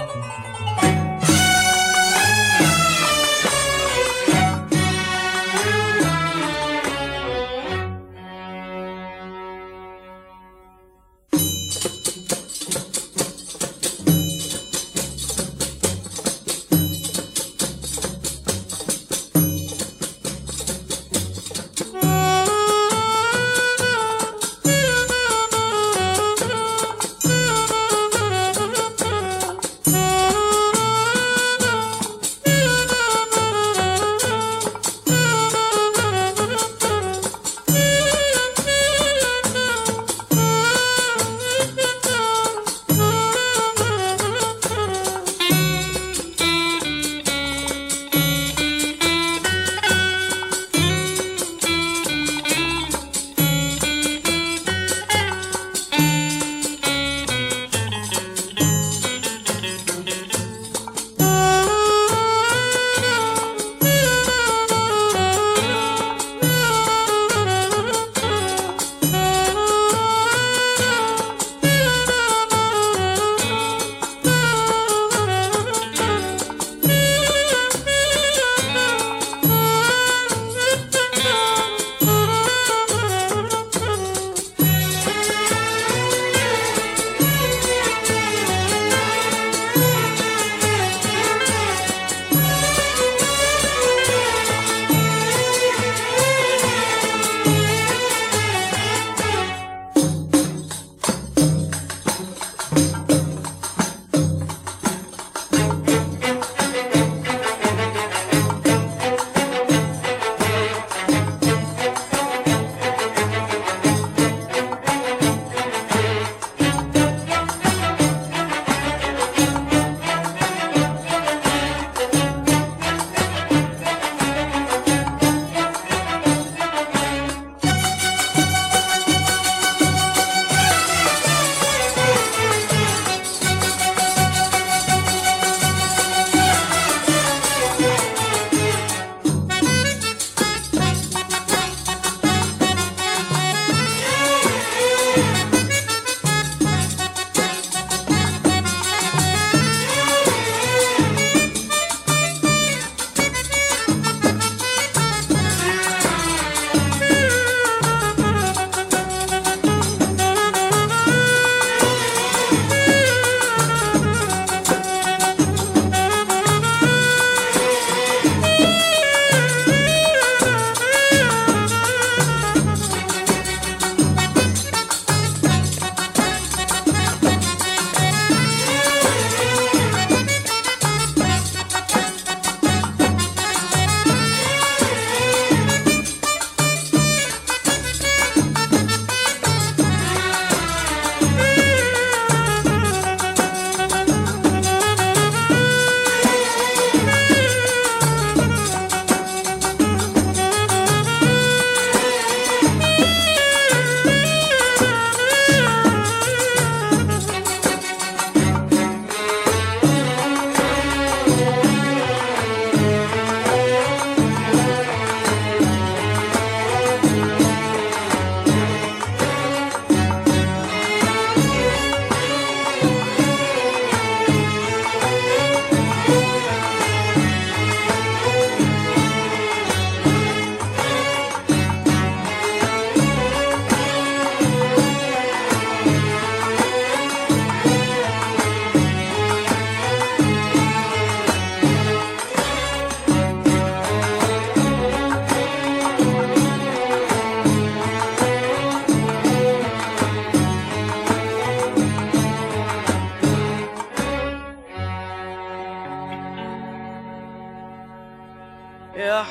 يا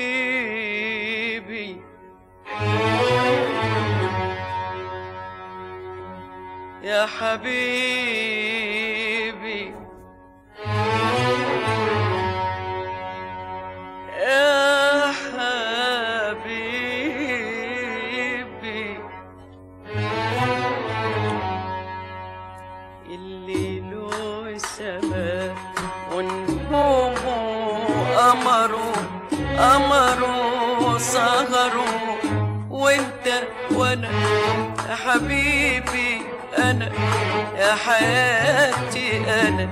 حبيبي يا حبيبي يا حبيبي الليل والسماء ونجومه قمره قمره سهره وانت وانا يا حبيبي أنا يا حياتي أنا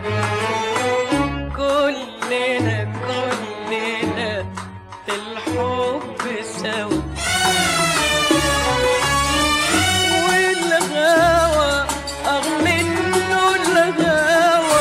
كلنا كلنا في الحب سوا والغاوى أغمنه الغاوى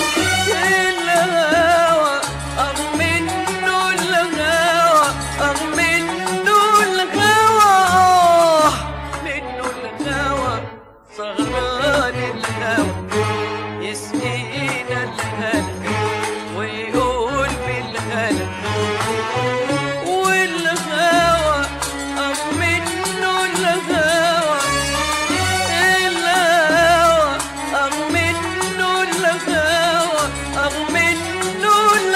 الغاوى أغمنه الغاوى أغمنه الغاوى منه الغاوى سهران الهوى يسقينا الهنا ويقول بالهنا والغاوى أغمنه الغاوى الهوى أغمنه الغاوى أغمنه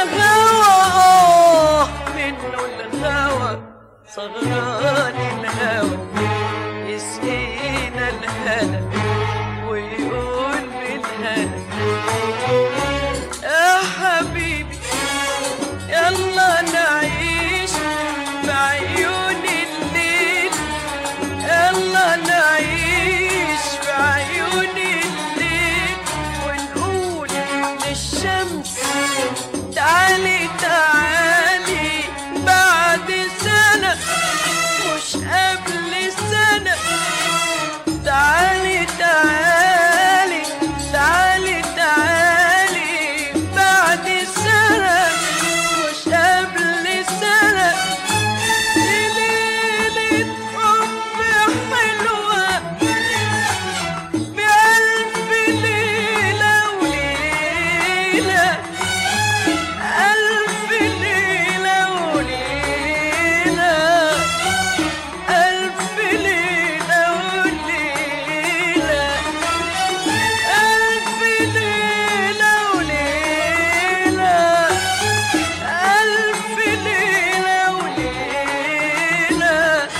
الغاوى منه الغاوى سهران الهوى يسقينا الهنا ويقول بالهنا يا حبيبي يلا نعيش بعيون الليل يلا نعيش بعيون الليل ونقول للشمس تعالي تعالي بعد سنة مش قبل سنة تعالي تعالي تعالي تعالي بعد سنة مش قبل سنة ليلة حب حلوة بألف ليلة وليلة ألف ليلة وليلة ألف ليلة وليلة ألف ليلة وليلة ألف ليلة وليلة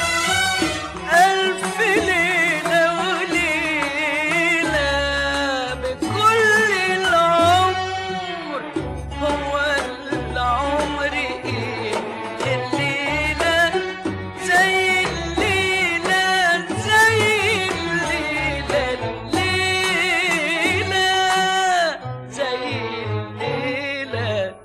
ألف ليلة وليلة بكل العمر هو العمر إيه الليلة زي الليلة زي الليلة الليلة زي الليلة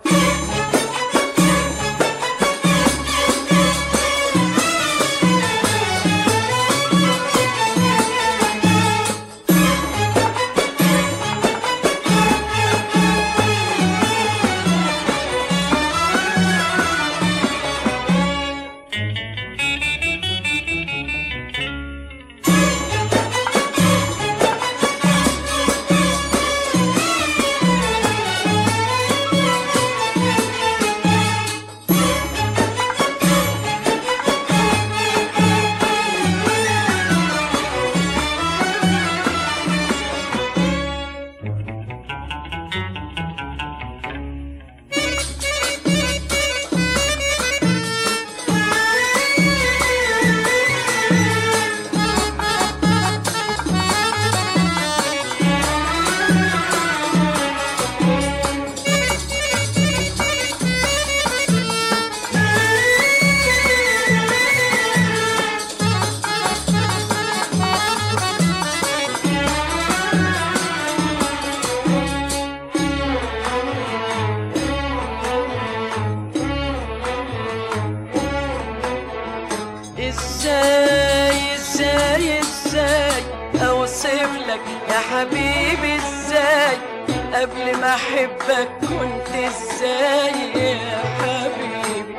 ازاي ازاي ازاي اوصف لك يا حبيبي ازاي قبل ما احبك كنت ازاي يا حبيبي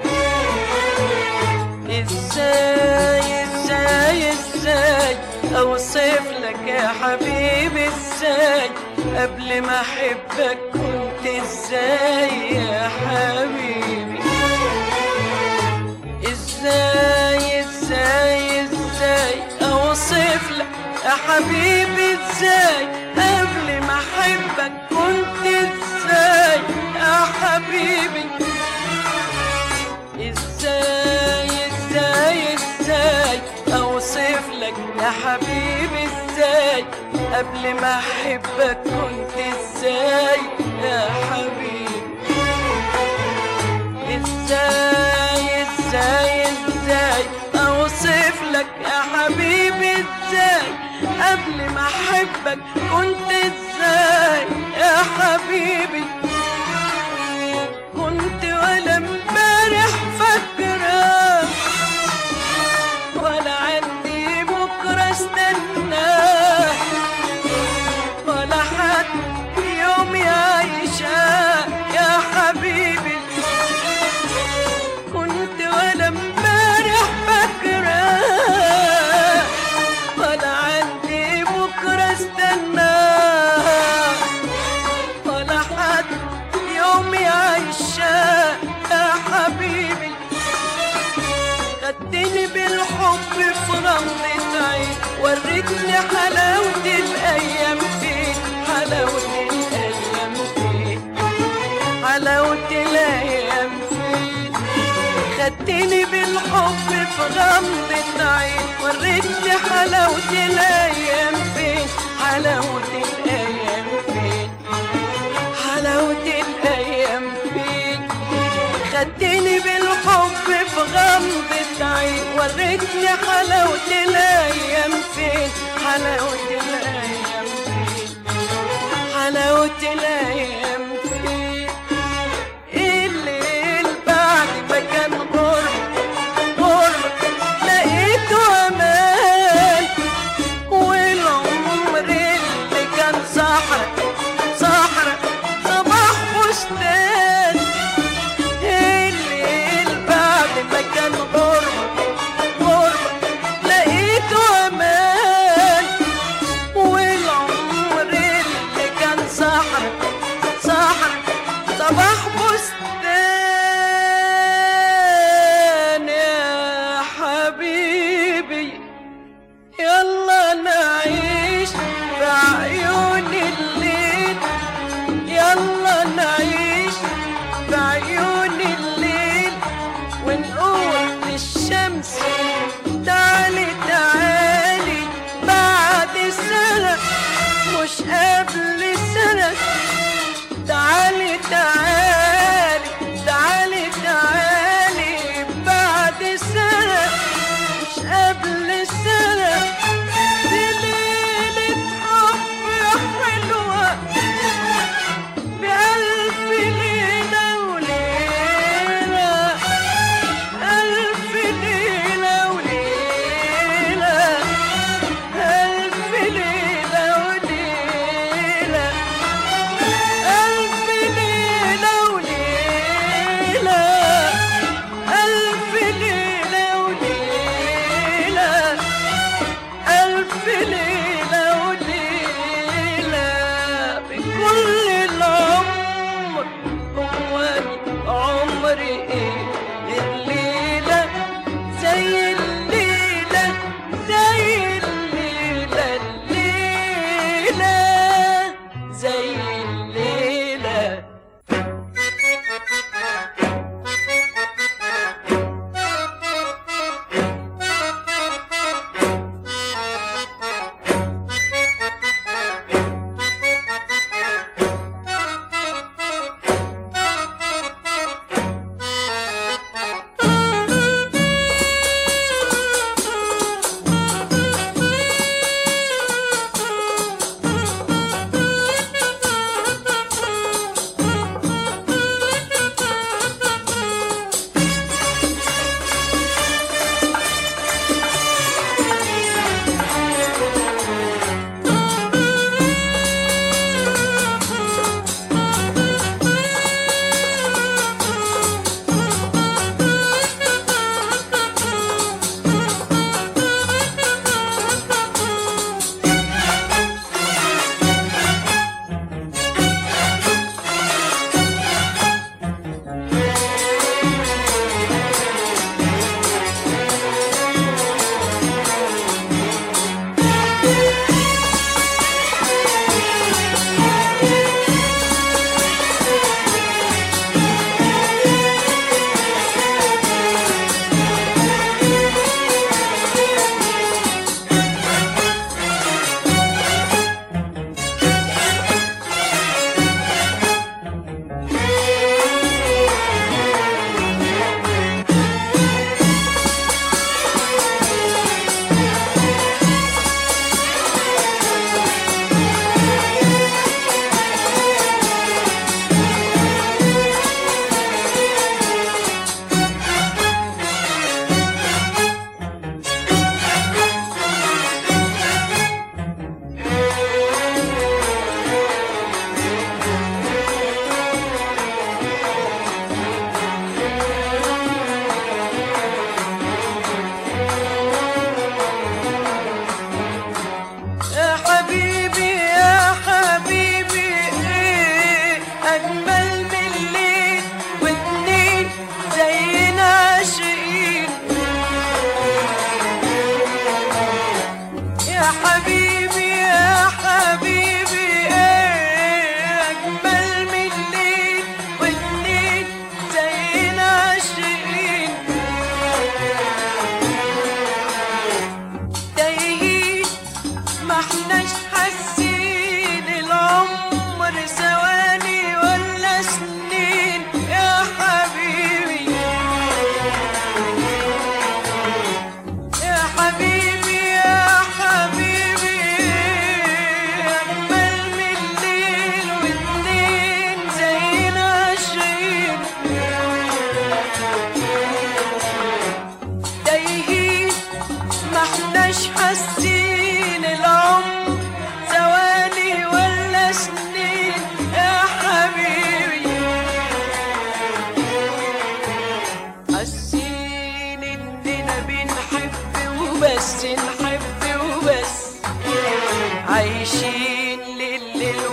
ازاي ازاي ازاي اوصف لك يا حبيبي ازاي قبل ما احبك كنت ازاي يا حبيبي ازاي ازاي ازاي اوصف لك يا حبيبي ازاي قبل ما احبك كنت ازاي يا حبيبي ازاي ازاي ازاي اوصف لك يا حبيبي ازاي قبل ما احبك كنت ازاي يا حبيبي ازاي ازاي ازاي اوصف لك يا حبيبي ازاي قبل ما احبك كنت ازاي يا حبيبي كنت ولا امبارح فاكرة ولا عندي بكرة استناه ولا حد يوم يعيشها يا حبيبي كنت ولا امبارح فاكرة ولا عندي بكرة استناه ولا حد يوم يعيشها يا حبيبي خدتني بالحب في غمضة عين وريتني حلاوة الأيام فين حلاوة الأيام فين حلاوة الأيام فين خدتني بالحب في غمضة عين وريتني حلاوة الأيام فين حلاوة الأيام فين حلاوة الأيام فين خدتني بالحب في غمضة عين وريتني حلاوة الأيام فين حلاوة الأيام فين حلاوة الأيام فين الليل بعد ما كان غرب غرب لقيته أمان والعمر اللي كان صحرا صحرا صباح بستان الليل بعد ما كان غربة غربة لقيته أمان والعمر اللي كان صحرا صحرا صباح بستان يا حبيبي يلا نعيش في عيون الليل يلا نعيش في عيون الليل ونقول للشمس تعالي تعالي بعد سنة مش قبل سنة تعالي تعالي تعالي تعالي بعد سنة مش قبل سنة دي ليلة حب حلوة بألف ليلة وليلة ألف ليلة وليلة ألف ليلة وليلة ألف ليلة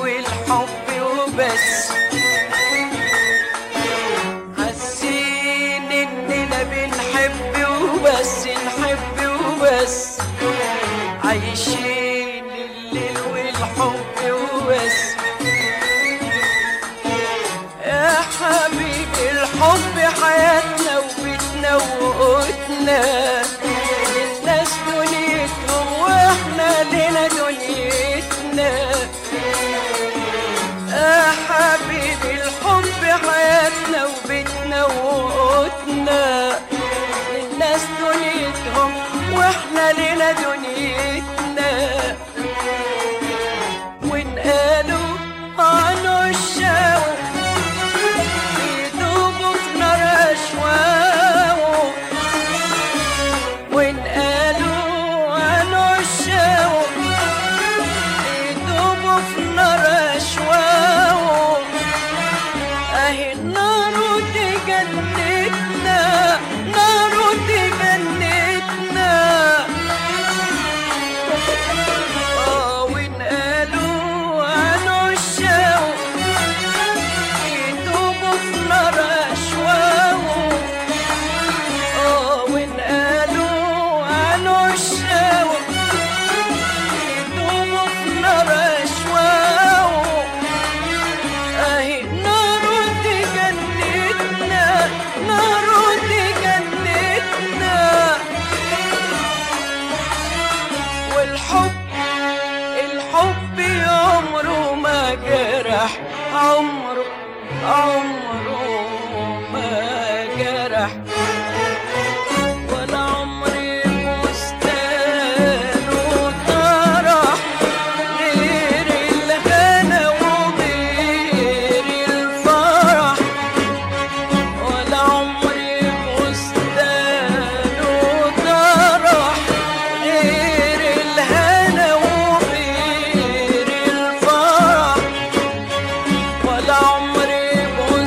والحب وبس حاسين اننا بنحب وبس نحب وبس عايشين الليل والحب وبس يا حبيبي الحب حياتنا وبيتنا وقوتنا الناس دنيتهم واحنا لنا دنيتنا يا حبيبي الحب حياتنا وبيتنا وقوتنا الناس دنيتهم واحنا لنا دنيتنا ونقالوا عنه الشوق يدوبوا في نار أشواقه ونقالوا عنه الشوق يدوبوا في نار أشواقه أهي النار دي جنتنا نار دي جنتنا آه ونقالوا عنه الشوق يدوبوا في نار أشواقه آه ونقالوا عنه الشوق يدوبوا في نار أشواقه أهي نار دي جنتنا نار دي جنتنا والحب الحب عمره ما جرح عمره عمره ما جرح ولا عمري بستان وطرح غير الهنا وغير الفرح ولا عمري بستان وطرح غير الهنا وغير الفرح ولا عمري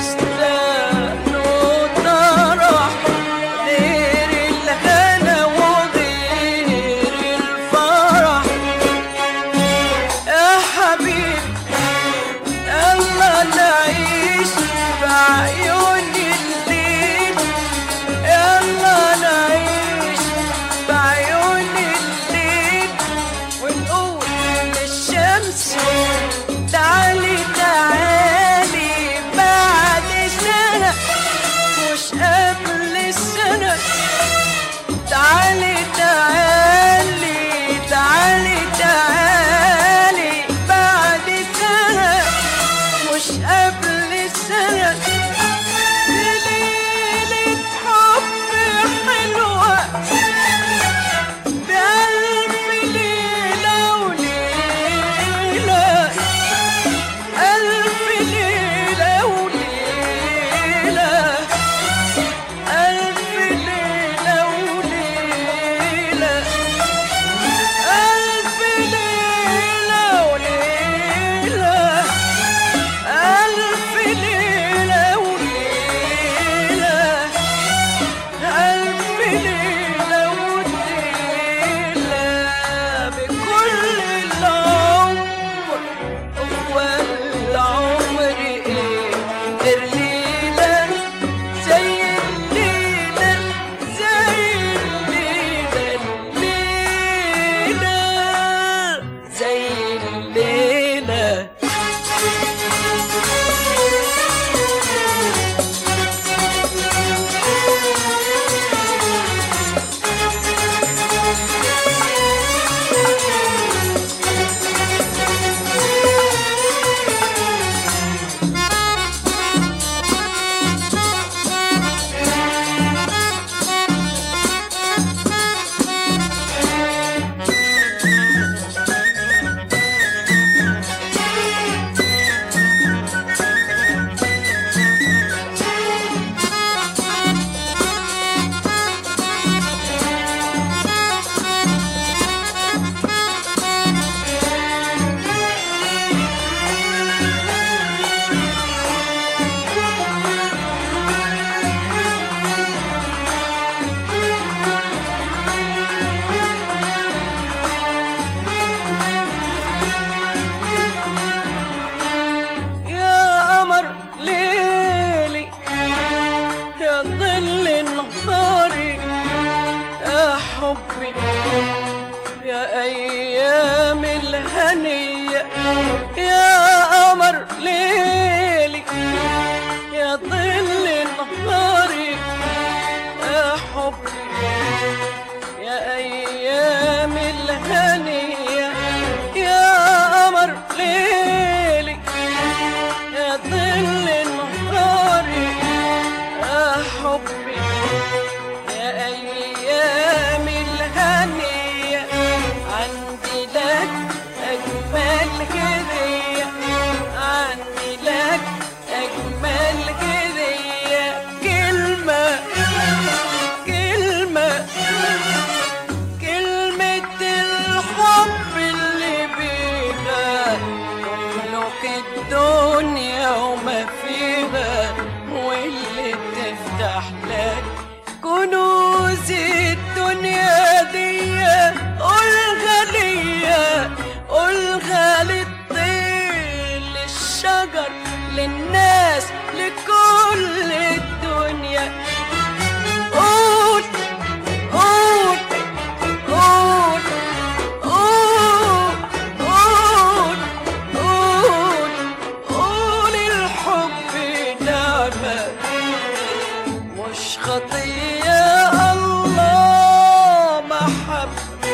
الدنيا وما فيها واللي تفتح لك كنوز الدنيا دي قولها ليا قولها للطير للشجر للناس لكل الدنيا قول قول قول قول قول قول قول الحب نعمة مش خطية الله محبة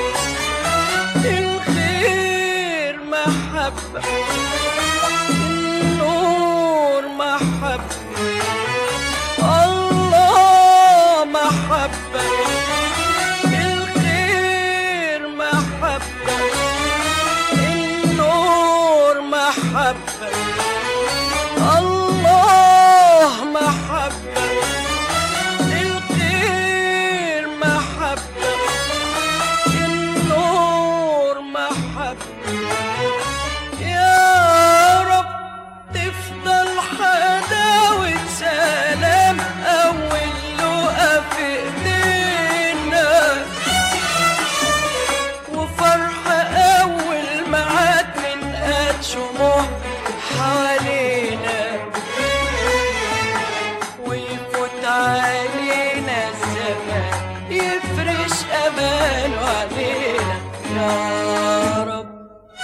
الخير محبة النور محبة الله محبة الخير محبة النور محبة الله محبة الخير محبة النور محبة يا رب تفضل حلاوة سلام أول لقا في إيدينا وفرحة أول معاد من قد شموع حوالينا ويفوت علينا الزمان يفرش أمانه علينا يا رب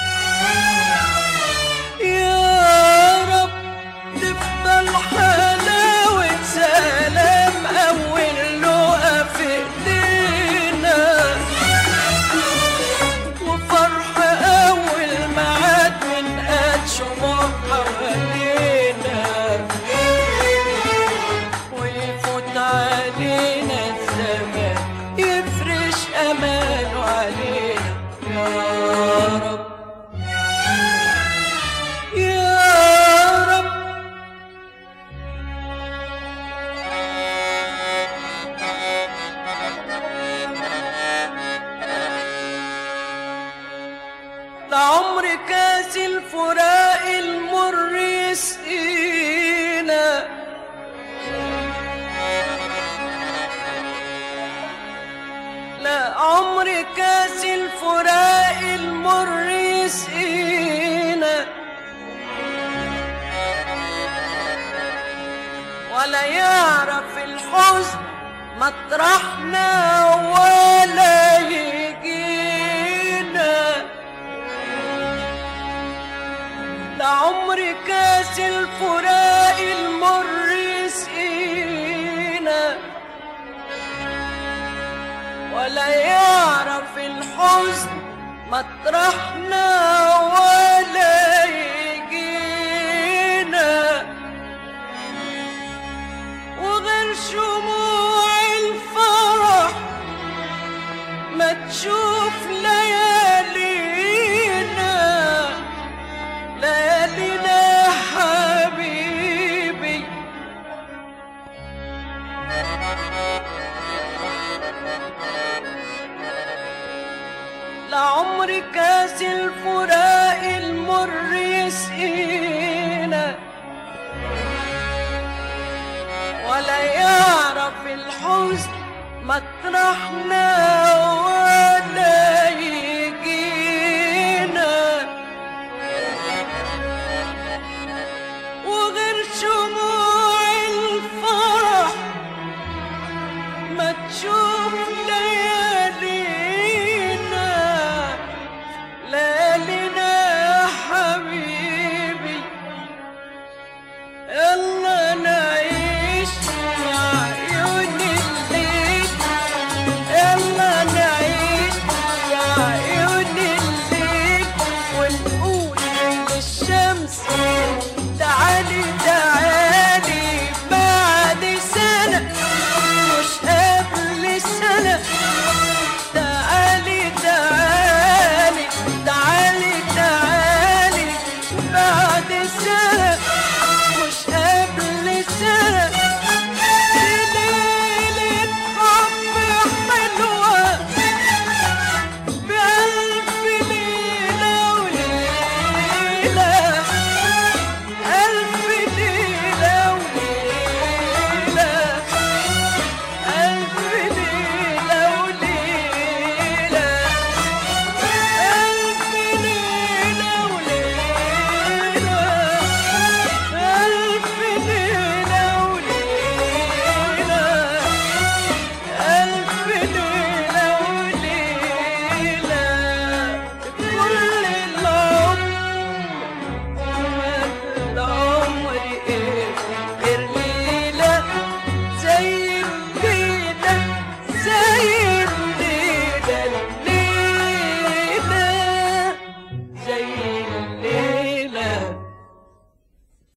يا رب تفضل حلاوة سلام أول لقا في إيدينا وفرحة أول معاد من قد شموع حوالينا ويفوت علينا الزمان يفرش أمانه علينا يا رب يا رب لعمر كاس الفراق المر يسقينا لا عمر كاس الفراق المر يسقينا ولا يعرف الحزن مطرحنا ولا يجينا لعمر كاس الفراق المر يسقينا ولا يعرف الحزن مطرحنا ولا يجينا وغير شموع الفرح ما تشوف ليالينا ليالينا يا حبيبي لعمر كاس الفراق المر يسقينا ولا يعرف الحزن مطرحنا ولا يجينا وغير شموع الفرح ما تشوف ليالينا ليالينا يا حبيبي يلا نعيش يا عيون الليل يلا نعيش يا عيون الليل ونقول للشمس تعالي تعالي بعد سنة مش قبل سنة تعالي تعالي تعالي تعالي بعد سنة مش قبل سنة